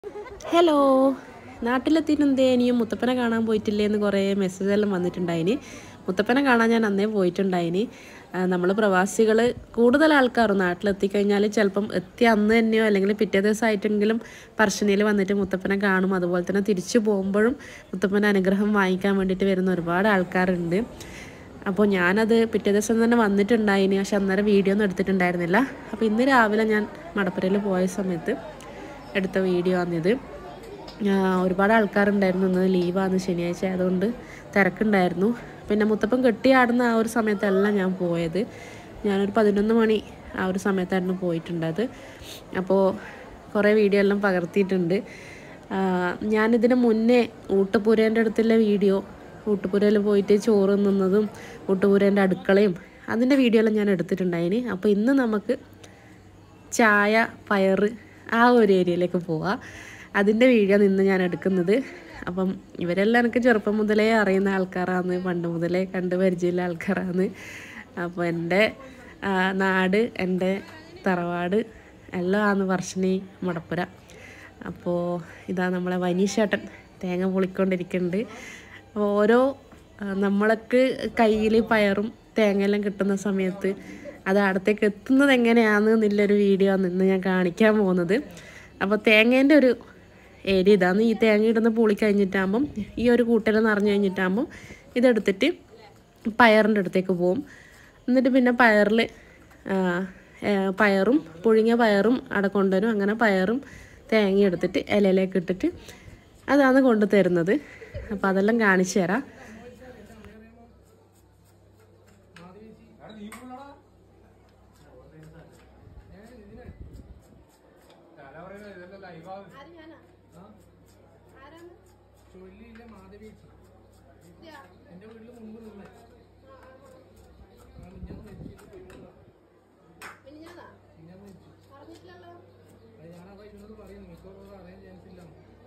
hello നാട്ടിലെത്തിയിട്ട് എന്തേ ഇനിയും മുത്തപ്പനെ കാണാൻ പോയിട്ടില്ലേ എന്ന് കുറേ മെസ്സേജ് എല്ലാം വന്നിട്ടുണ്ടായിന് മുത്തപ്പനെ കാണാൻ ഞാൻ അന്നേ പോയിട്ടുണ്ടായിന് നമ്മൾ പ്രവാസികൾ കൂടുതൽ ആൾക്കാരും നാട്ടിലെത്തിക്കഴിഞ്ഞാൽ ചിലപ്പം എത്തിയ അന്ന് തന്നെയോ അല്ലെങ്കിൽ പിറ്റേ ദിവസമായിട്ടെങ്കിലും പറശ്ശിനിയിൽ വന്നിട്ട് മുത്തപ്പനെ കാണും അതുപോലെ തന്നെ തിരിച്ചു പോകുമ്പോഴും മുത്തപ്പൻ്റെ അനുഗ്രഹം വാങ്ങിക്കാൻ വേണ്ടിയിട്ട് വരുന്ന ഒരുപാട് ആൾക്കാരുണ്ട് അപ്പോൾ ഞാനത് പിറ്റേ ദിവസം തന്നെ വന്നിട്ടുണ്ടായിന് പക്ഷെ അന്നേരം വീഡിയോ ഒന്നും എടുത്തിട്ടുണ്ടായിരുന്നില്ല അപ്പോൾ ഇന്ന് രാവിലെ ഞാൻ മടപ്പുരയിൽ പോയ സമയത്ത് എടുത്ത വീഡിയോ ആണിത് ആ, ഒരുപാട് ആൾക്കാരുണ്ടായിരുന്നു ഇന്ന് ലീവാണ് ശനിയാഴ്ച ആയതുകൊണ്ട് തിരക്കുണ്ടായിരുന്നു പിന്നെ മുത്തപ്പൻ കെട്ടിയാടുന്ന ആ ഒരു സമയത്തല്ല ഞാൻ പോയത് ഞാനൊരു പതിനൊന്ന് മണി ആ ഒരു സമയത്തായിരുന്നു പോയിട്ടുണ്ടത് അപ്പോൾ കുറേ വീഡിയോ എല്ലാം പകർത്തിയിട്ടുണ്ട് ആ, ഞാനിതിന് മുന്നേ ഊട്ടുപുരേൻ്റെ അടുത്തുള്ള വീഡിയോ ഊട്ടുപുരയിൽ പോയിട്ട് ചോറ് നിന്നതും ഊട്ടുപുരേൻ്റെ അടുക്കളയും അതിൻ്റെ വീഡിയോ എല്ലാം ഞാൻ എടുത്തിട്ടുണ്ടായിന് അപ്പോൾ ഇന്ന് നമുക്ക് ചായ പയറ് ആ ഒരു ഏരിയയിലേക്ക് പോവാം അതിൻ്റെ വീഡിയോ നിന്ന് ഞാൻ എടുക്കുന്നത് അപ്പം ഇവരെല്ലാം എനിക്ക് ചെറുപ്പം മുതലേ അറിയുന്ന ആൾക്കാരാണ് പണ്ട് മുതലേ കണ്ട് പരിചയമുള്ള ആൾക്കാരാണ് അപ്പോൾ എൻ്റെ ആ, നാട് എൻ്റെ തറവാട് എല്ലാം ആണ് വർഷണി മടപ്പുര അപ്പോൾ ഇതാ നമ്മളെ വനീഷേട്ടൻ തേങ്ങ പൊളിക്കൊണ്ടിരിക്കുന്നുണ്ട് അപ്പോൾ ഓരോ ആ, നമ്മൾക്ക് കയ്യിൽ പയറും തേങ്ങയെല്ലാം കിട്ടുന്ന സമയത്ത് അത് അടുത്തേക്ക് എത്തുന്നത് എങ്ങനെയാണ് എന്നുള്ളൊരു വീഡിയോ ആണ് ഇന്ന് ഞാൻ കാണിക്കാൻ പോകുന്നത് അപ്പോൾ തേങ്ങേൻ്റെ ഒരു ഏരിയ ഇതാണ് ഈ തേങ്ങ ഇടുന്ന പൂളി കഴിഞ്ഞിട്ടാകുമ്പം ഈ ഒരു കൂട്ടൽ നിറഞ്ഞു കഴിഞ്ഞിട്ടാകുമ്പം ഇതെടുത്തിട്ട് പയറിൻ്റെ അടുത്തേക്ക് പോകും എന്നിട്ട് പിന്നെ പയറിൽ പയറും പുഴുങ്ങിയ പയറും അവിടെ കൊണ്ടുവരും അങ്ങനെ പയറും തേങ്ങ എടുത്തിട്ട് ഇലയിലേക്ക് ഇട്ടിട്ട് അതാണ് കൊണ്ടു തരുന്നത് അപ്പോൾ അതെല്ലാം കാണിച്ചു തരാം ചൊല്ലിയില്ല മാധവി എന്റെ വീട്ടിൽ മുമ്പ് നിന്നേ ആ മിഞ്ഞാന്ന് മരിച്ചിട്ട് പോയിട്ടുള്ള മിഞ്ഞാന്ന് മരിച്ചു അത് ഞാനതാ ഇന്നത് പറയും നിങ്ങൾക്ക് അറിയാൻ ചാൻസ് ഇല്ല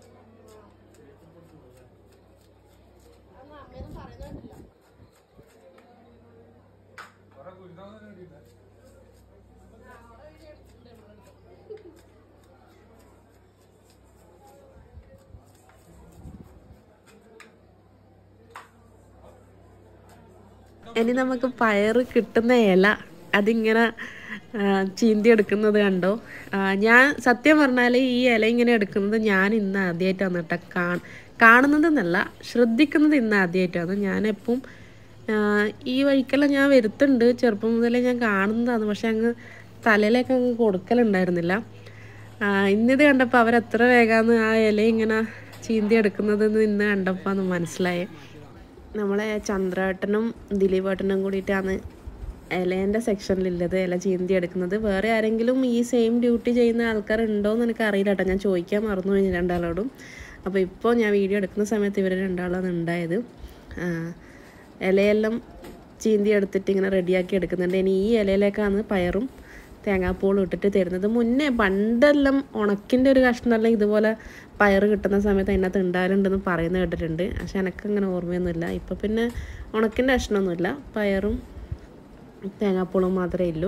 ഇനി നമുക്ക് പയറ് കിട്ടുന്ന ഇല അതിങ്ങനെ ആ, ചീന്തി എടുക്കുന്നത് കണ്ടോ ആ, ഞാൻ സത്യം പറഞ്ഞാൽ ഈ ഇല ഇങ്ങനെ എടുക്കുന്നത് ഞാൻ ഇന്ന് ആദ്യമായിട്ടാണ് കേട്ടോ കാ കാണുന്നതെന്നല്ല ശ്രദ്ധിക്കുന്നത് ഇന്ന് ആദ്യമായിട്ടാണ് ഞാനെപ്പം ആ, ഈ വഴിക്കെല്ലാം ഞാൻ വരുത്തുണ്ട് ചെറുപ്പം മുതലേ ഞാൻ കാണുന്നതാണ് പക്ഷെ അങ്ങ് തലയിലേക്ക് അങ്ങ് കൊടുക്കലുണ്ടായിരുന്നില്ല ആ, ഇന്നിത് കണ്ടപ്പോൾ അവരെത്ര വേഗമാണ് ആ ഇല ഇങ്ങനെ ചീന്തി എടുക്കുന്നതെന്ന് ഇന്ന് കണ്ടപ്പോൾ അത് മനസ്സിലായേ നമ്മളെ ചന്ദ്രേട്ടനും ദിലീപേട്ടനും കൂടിയിട്ടാണ് ഇലേൻ്റെ സെക്ഷനിലുള്ളത് ഇല ചീന്തി എടുക്കുന്നത് വേറെ ആരെങ്കിലും ഈ സെയിം ഡ്യൂട്ടി ചെയ്യുന്ന ആൾക്കാരുണ്ടോ എന്ന് എനിക്ക് അറിയില്ല കേട്ടോ ഞാൻ ചോദിക്കാൻ മറന്നു കഴിഞ്ഞു രണ്ടാളോടും അപ്പോൾ ഇപ്പോൾ ഞാൻ വീഡിയോ എടുക്കുന്ന സമയത്ത് ഇവർ രണ്ടാളാണ് ഉണ്ടായത് ആ, ഇലയെല്ലാം ചീന്തി എടുത്തിട്ട് ഇങ്ങനെ റെഡിയാക്കി എടുക്കുന്നുണ്ട് ഇനി ഈ ഇലയിലേക്കാണ് പയറും തേങ്ങാപ്പൂളും ഇട്ടിട്ട് തരുന്നത് മുന്നേ പണ്ടെല്ലാം ഉണക്കിൻ്റെ ഒരു കഷ്ണമെല്ലാം ഇതുപോലെ പയറ് കിട്ടുന്ന സമയത്ത് അതിനകത്ത് ഉണ്ടാകലുണ്ടെന്ന് പറയുന്നത് കേട്ടിട്ടുണ്ട് പക്ഷെ എനക്കങ്ങനെ ഓർമ്മയൊന്നുമില്ല ഇപ്പം പിന്നെ ഉണക്കിൻ്റെ കഷ്ണമൊന്നുമില്ല പയറും തേങ്ങാപ്പൂളും മാത്രമേ ഉള്ളൂ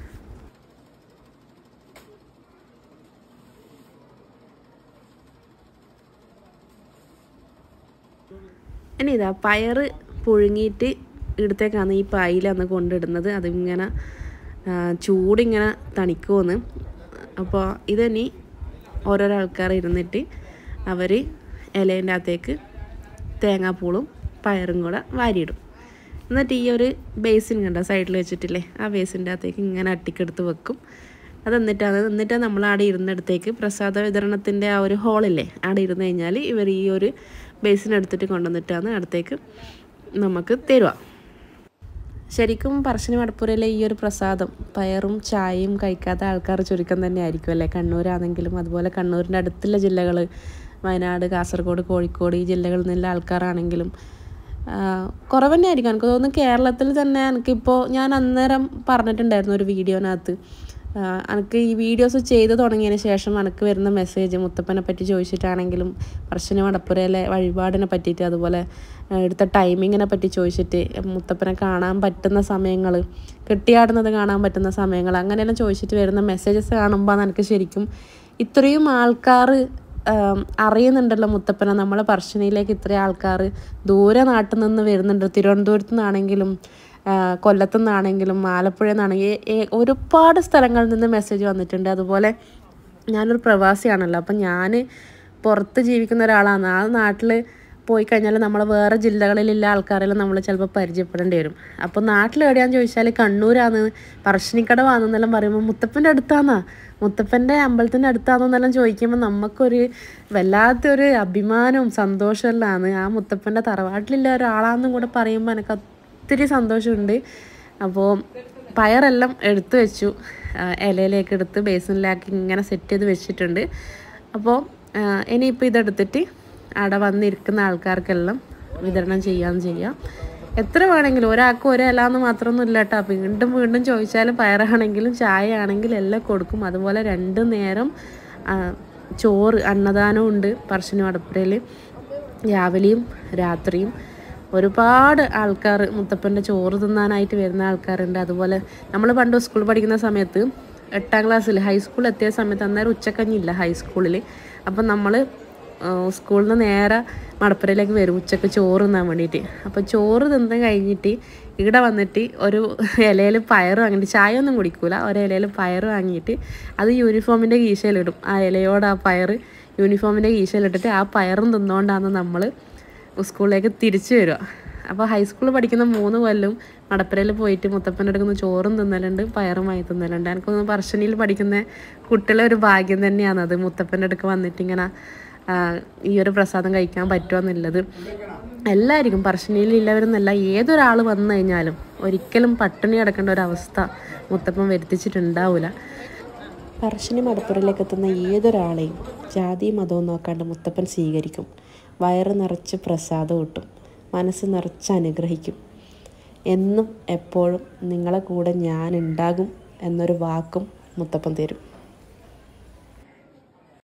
ഇനി ഇതാ പയറ് പുഴുങ്ങിയിട്ട് ഇടത്തേക്കാണ് ഈ പായിലന്ന് കൊണ്ടിടുന്നത് അതിങ്ങനെ ആ, ചൂടിങ്ങനെ തണിക്കുമെന്ന് അപ്പോൾ ഇതിനി ഓരോരോ ആൾക്കാർ ഇരുന്നിട്ട് അവർ ഇലേൻ്റെ അകത്തേക്ക് തേങ്ങാപ്പൂളും പയറും കൂടെ വാരിയിടും എന്നിട്ട് ഈ ഒരു ബേസിൻ കണ്ട സൈഡിൽ വെച്ചിട്ടില്ലേ ആ ബേസിൻ്റെ അകത്തേക്ക് ഇങ്ങനെ അട്ടിക്കെടുത്ത് വെക്കും അത് എന്നിട്ടാണ് എന്നിട്ട് നമ്മൾ അവിടെ ഇരുന്നിടത്തേക്ക് പ്രസാദ വിതരണത്തിൻ്റെ ആ ഒരു ഹോളില്ലേ അവിടെ ഇരുന്ന് കഴിഞ്ഞാൽ ഇവർ ഈ ഒരു ബേസിനെടുത്തിട്ട് കൊണ്ടുവന്നിട്ടാണ് അടുത്തേക്ക് നമുക്ക് തരുക ശരിക്കും പറശ്ശിനി മടപ്പുരയിലെ ഈ ഒരു പ്രസാദം പയറും ചായയും കഴിക്കാത്ത ആൾക്കാർ ചുരുക്കം തന്നെ ആയിരിക്കും അല്ലേ കണ്ണൂരാണെങ്കിലും അതുപോലെ കണ്ണൂരിൻ്റെ അടുത്തുള്ള ജില്ലകൾ വയനാട് കാസർഗോഡ് കോഴിക്കോട് ഈ ജില്ലകളിൽ നിന്നുള്ള ആൾക്കാരാണെങ്കിലും ആ, കുറവ് തന്നെ ആയിരിക്കും എനിക്ക് തോന്നുന്നു കേരളത്തിൽ തന്നെ എനിക്കിപ്പോൾ ഞാൻ അന്നേരം പറഞ്ഞിട്ടുണ്ടായിരുന്നു ഒരു വീഡിയോനകത്ത് ആ, എനിക്ക് ഈ വീഡിയോസ് ചെയ്ത് തുടങ്ങിയതിന് ശേഷം എനിക്ക് വരുന്ന മെസ്സേജ് മുത്തപ്പനെ പറ്റി ചോദിച്ചിട്ടാണെങ്കിലും പറശ്ശിനി മടപ്പുരയിലെ വഴിപാടിനെ പറ്റിയിട്ട് അതുപോലെ ആ, എടുത്ത ടൈമിങ്ങിനെ പറ്റി ചോദിച്ചിട്ട് മുത്തപ്പനെ കാണാൻ പറ്റുന്ന സമയങ്ങൾ കെട്ടിയാടുന്നത് കാണാൻ പറ്റുന്ന സമയങ്ങൾ അങ്ങനെയെല്ലാം ചോദിച്ചിട്ട് വരുന്ന മെസ്സേജസ് കാണുമ്പോൾ എനിക്ക് ശരിക്കും ഇത്രയും ആൾക്കാർ ആം, അറിയുന്നുണ്ടല്ലോ മുത്തപ്പനെ നമ്മളെ പറശ്ശിനിയിലേക്ക് ഇത്രയും ആൾക്കാർ ദൂരെ നാട്ടിൽ നിന്ന് വരുന്നുണ്ട് തിരുവനന്തപുരത്ത് നിന്നാണെങ്കിലും ആ, കൊല്ലത്തു നിന്നാണെങ്കിലും ആലപ്പുഴ നിന്നാണെങ്കിൽ ഒരുപാട് സ്ഥലങ്ങളിൽ നിന്ന് മെസ്സേജ് വന്നിട്ടുണ്ട് അതുപോലെ ഞാനൊരു പ്രവാസിയാണല്ലോ അപ്പം ഞാൻ പുറത്ത് ജീവിക്കുന്ന ഒരാളാണ് ആ നാട്ടിൽ പോയി കഴിഞ്ഞാൽ നമ്മൾ വേറെ ജില്ലകളിലുള്ള ആൾക്കാരെല്ലാം നമ്മൾ ചിലപ്പോൾ പരിചയപ്പെടേണ്ടി വരും അപ്പോൾ നാട്ടിൽ എവിടെയാന്ന് ചോദിച്ചാൽ കണ്ണൂരാണ് പറശ്ശിനിക്കടവാണെന്നെല്ലാം പറയുമ്പോൾ മുത്തപ്പൻ്റെ അടുത്താന്നാ മുത്തപ്പൻ്റെ അമ്പലത്തിൻ്റെ അടുത്താണെന്നെല്ലാം ചോദിക്കുമ്പോൾ നമുക്കൊരു വല്ലാത്തൊരു അഭിമാനവും സന്തോഷമെല്ലാമാണ് ആ മുത്തപ്പൻ്റെ തറവാട്ടിലുള്ള ഒരാളാണെന്നും കൂടെ പറയുമ്പോൾ എനിക്ക് ഒത്തിരി സന്തോഷമുണ്ട് അപ്പോൾ പയറെല്ലാം എടുത്തു വെച്ചു ആ, ഇലയിലേക്ക് എടുത്ത് ബേസിനിലാക്കി ഇങ്ങനെ സെറ്റ് ചെയ്ത് വെച്ചിട്ടുണ്ട് അപ്പോൾ ഇനിയിപ്പോൾ ഇതെടുത്തിട്ട് അവിടെ വന്നിരിക്കുന്ന ആൾക്കാർക്കെല്ലാം വിതരണം ചെയ്യാൻ ചെയ്യാം എത്ര വേണമെങ്കിലും ഒരാൾക്ക് ഒരു ഇല എന്ന് മാത്രമൊന്നും ഇല്ല കേട്ടോ വീണ്ടും വീണ്ടും ചോദിച്ചാൽ പയറാണെങ്കിലും ചായ ആണെങ്കിലും എല്ലാം കൊടുക്കും അതുപോലെ രണ്ട് നേരം ആ, ചോറ് അന്നദാനവും ഉണ്ട് പറശ്ശിനി വടപ്പുരയിൽ രാവിലെയും രാത്രിയും ഒരുപാട് ആൾക്കാർ മുത്തപ്പൻ്റെ ചോറ് തിന്നാനായിട്ട് വരുന്ന ആൾക്കാരുണ്ട് അതുപോലെ നമ്മൾ പണ്ട് സ്കൂളിൽ പഠിക്കുന്ന സമയത്ത് എട്ടാം ക്ലാസ്സിൽ ഹൈസ്കൂൾ എത്തിയ സമയത്ത് അന്നേരം ഉച്ചക്കഞ്ഞി ഇല്ല ഹൈസ്കൂളിൽ അപ്പം നമ്മൾ സ്കൂളിൽ നിന്ന് നേരെ മടപ്പുരയിലേക്ക് വരും ഉച്ചക്ക് ചോറ് തിന്നാൻ വേണ്ടിയിട്ട് അപ്പോൾ ചോറ് തിന്ന് കഴിഞ്ഞിട്ട് ഇവിടെ വന്നിട്ട് ഒരു ഇലയിൽ പയർ വാങ്ങിയിട്ട് ചായ ഒന്നും കുടിക്കൂല ഒരു ഇലയിൽ പയർ വാങ്ങിയിട്ട് അത് യൂണിഫോമിൻ്റെ കീശയിലിടും ആ ഇലയോട് ആ പയർ യൂണിഫോമിൻ്റെ കീശയിലിട്ടിട്ട് ആ പയറും തിന്നുകൊണ്ടാണ് നമ്മൾ സ്കൂളിലേക്ക് തിരിച്ചു വരിക അപ്പോൾ ഹൈസ്കൂളിൽ പഠിക്കുന്ന മൂന്ന് കൊല്ലം മടപ്പരയിൽ പോയിട്ട് മുത്തപ്പൻ്റെ അടുക്കുന്ന ചോറും തിന്നലുണ്ട് പയറും വാങ്ങി തിന്നലുണ്ട് എനിക്കൊന്ന് പറശ്ശനിയിൽ പഠിക്കുന്ന കുട്ടികളെ ഒരു ഭാഗ്യം തന്നെയാണ് അത് മുത്തപ്പൻ്റെ അടുക്ക് വന്നിട്ട് ഇങ്ങനെ ആ, ഈ ഒരു പ്രസാദം കഴിക്കാൻ പറ്റുമെന്നുള്ളത് എല്ലാവർക്കും പറശ്ശനിയിലുള്ളവരെന്നല്ല ഏതൊരാൾ വന്നു കഴിഞ്ഞാലും ഒരിക്കലും പട്ടിണി കിടക്കേണ്ട ഒരു അവസ്ഥ മുത്തപ്പൻ വരുത്തിച്ചിട്ടുണ്ടാവില്ല പറശ്ശിനി മടപ്പുറയിലേക്ക് എത്തുന്ന ഏതൊരാളെയും ജാതി മതവും നോക്കാണ്ട് മുത്തപ്പൻ സ്വീകരിക്കും വയറ് നിറച്ച് പ്രസാദം കിട്ടും മനസ്സ് നിറച്ച് അനുഗ്രഹിക്കും എന്നും എപ്പോഴും നിങ്ങളെ കൂടെ ഞാൻ ഉണ്ടാകും എന്നൊരു വാക്കും മുത്തപ്പൻ തരും